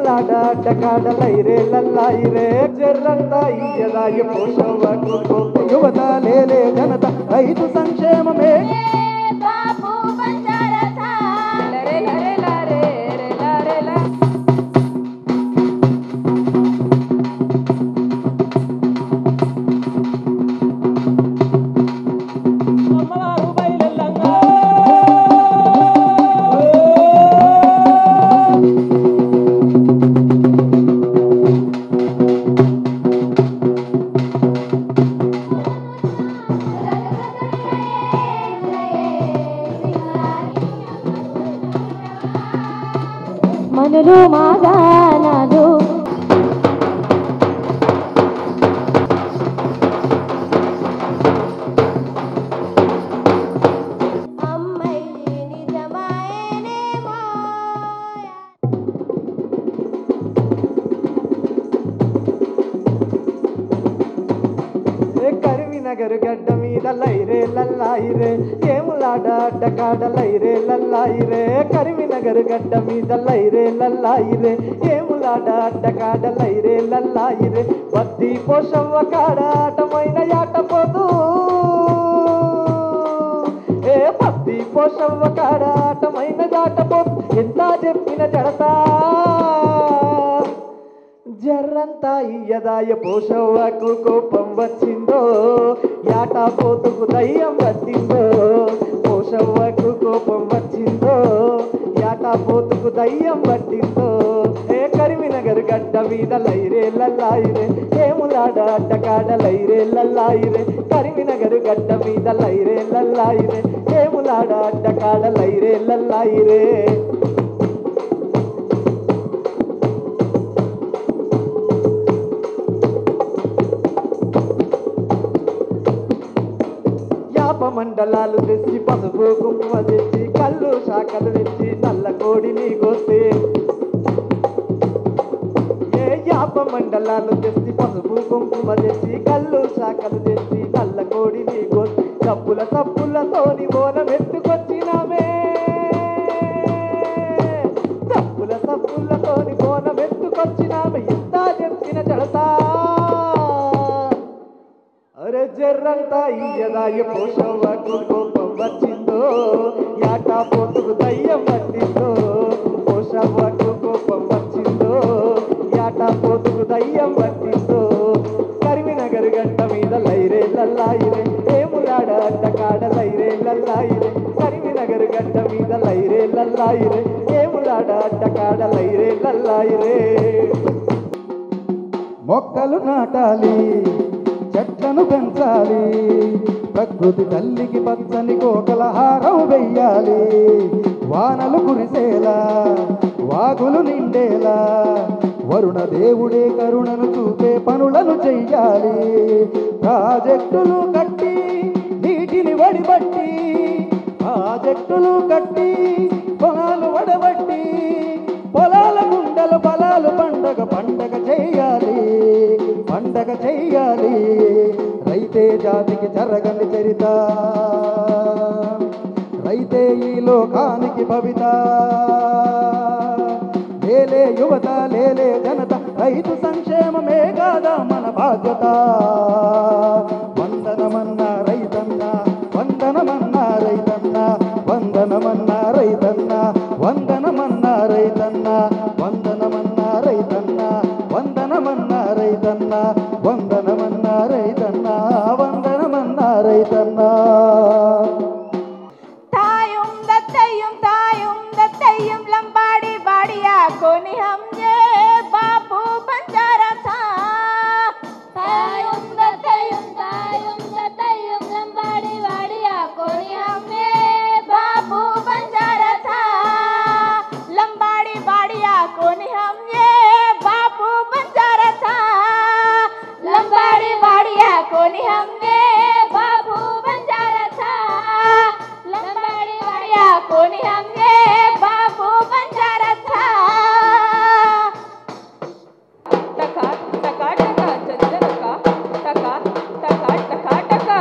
ఏములాడ అడ్డకాడలైరే లల్లాయిరే జర్రంతా ఇయ్యదాయ పోషవ్వకు యువత లేలే జనత రైతు సంక్షేమమే బాపు బంజారా లరే లరే లరే రే లరే లా అమ్మవారు బయలెల్లంగా మనులు మాగానాలు అమ్మాయి నిజమాయనేమో ఏ కరిమినగర్ గడ్డ మీద లైరే లల్లాయిరే ఏములాడ అడ్డకాడ లైరే లల్లాయిరే కరిమినగర్ గడ్డ మీద లైరే లల్లాయిరే ఏములాడ అడ్డకాడ లైరే లల్లాయిరే బద్ది పోషవ్వ కాడ ఆటమైన ఆటపోదు ఏ పత్తి పోషవ్వ కాడ ఆటమైన దాటపోదు ఎంత చెప్పిన జడతా జర్రంతా ఇయ్యదాయ పోషవ్వకు కోపం వచ్చిందో యాటా పోతుకు దయ్యం పట్టిందో పోషవ్వకు కోపం వచ్చిందో యాటా పోతుకు దయ్యం పట్టిందో ఏ కరిమినగర్ గడ్డ మీద లైరే లల్లాయిరే ఏములాడ అడ్డకాడ లైరే లల్లాయిరే కరిమినగర్ గడ్డ మీద లైరే లల్లాయిరే ఏములాడ అడ్డకాడ లైరే లల్లాయిరే యాప మండలాలు తెచ్చి పసుపు కుంకుమ తెచ్చి కళ్ళు శాఖలు తెచ్చి నల్ల కోడిని కోస్తే ఏ యాప మండలాలు తెచ్చి పసుపు కుంకుమ తెచ్చి కళ్ళు శాఖలు తెచ్చి నల్ల కోడిని కోస్తే తప్పుల తప్పులతోని బోనం ఎత్తుకొచ్చినామే తప్పుల తప్పులతోని బోనం ఎత్తుకొచ్చినామే ఇంత చెప్పిన జడతా అరే జర్రంతా ఇయ్యదాయ పోషవ్వకు కోపం వచ్చిందో యాటా పోతుకు దయ్యం పట్టిందో పోషవ్వకు కోపం వచ్చిందో యాటా పోతుకు దయ్యం పట్టిందో కరిమినగర్ గంట మీద లైరే లల్లాయిరే ఏములాడ అడ్డకాడ లైరే లల్లాయిరే కరిమినగర్ గంట మీద లైరే లల్లాయిరే ఏములాడ అడ్డకాడ లైరే లల్లాయిరే మొక్కలు నాటాలి చెట్లను పెంచాలి ప్రకృతి తల్లికి పచ్చని కోకల హారం వెయ్యాలి వానలు కురిసేలా వాగులు నిండేలా వరుణ దేవుడే కరుణను చూపే పనులను చెయ్యాలి ప్రాజెక్టులు కట్టి నీటిని వడిబట్టి ప్రాజెక్టులు కట్టి పొలాలు వడబట్టి పొలాల గుండెలు పొలాలు పండగ పండగ చెయ్యాలి పండగ చెయ్యాలి రైతే జాతికి జరగని చరిత రైతే ఈ లోకానికి భవిత లేలే యువత లేలే జనత రైతు సంక్షేమమే కాదా మన బాధ్యత వందనమన్న రైతన్న వందనమన్న రైతన్న వందనమన్న రైతన్న వందనమన్న రైతన్న వందనమన్న రైతన్న వందనమన్న రైతన్న వందనమన్న రైతన్న వందనమన్న రైతన్న തായും ദത്തയും തായും ദത്തയും ലംബാടി ബാടിയാ കോനി ഹം ये बापू बंजारा था തായും ദത്തയും തായും ദത്തയും ലംബാടി ബാടിയാ കോനി ഹം ये बापू बंजारा था लंबाड़ी बाड़िया कोनी हम ये बापू बंजारा था लंबाड़ी बाड़िया कोनी हम ये बापू बंजारा था लंबाड़ी बाड़िया कोनी हम ये बापू बंजारा था टका टका टका चंदनका टका टका टका टका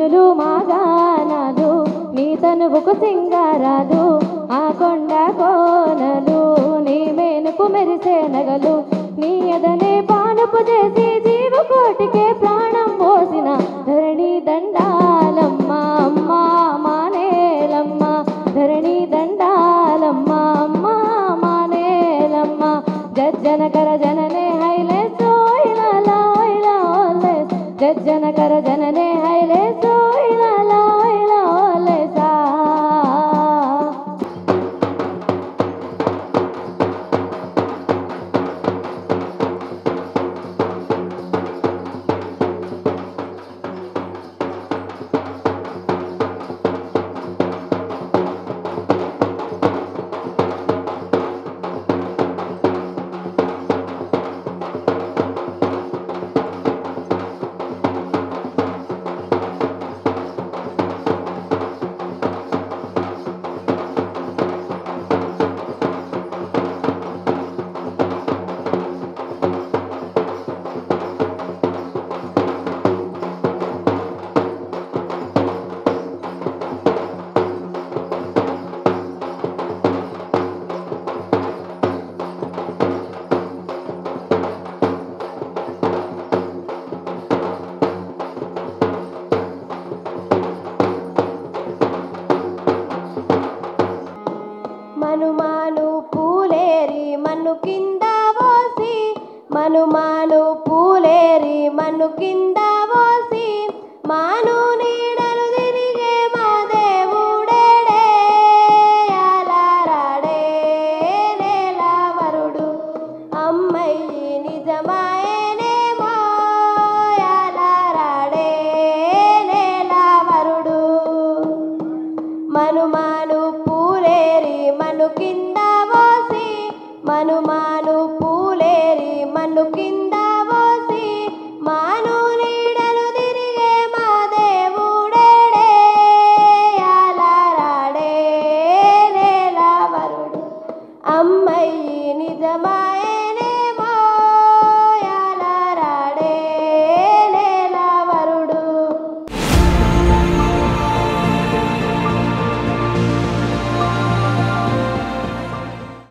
వీణులు మాగానాలు నీ తనువుకు సింగారాలు ఆ కొండ కోనలు నీ మేనుకు మెరిసే నగలు నీ ఎదనే పానుపు చేసి జీవకోటికే ప్రాణం పోసిన ధరణి దండాలమ్మ అమ్మ మానేలమ్మ ధరణి దండాలమ్మ అమ్మ మానేలమ్మ జజ్జనకర జననే హైలే సోయిలా ఇలా జజ్జనకర జననే హైలే సోయిలా ఇలా సా మనుమాను పూలేరి మన్ను కింద పోసి మనుమాను పూలేరి మన్ను కింద పోసి మాను నీడను తిరిగే మా దేవుడేడే అలారాడే నేలవరుడు అమ్మయ్యి నిజమాయనేమో అలారాడే నేలవరుడు మనుమాను పూలేరి మను కింద పోసి మనుమాను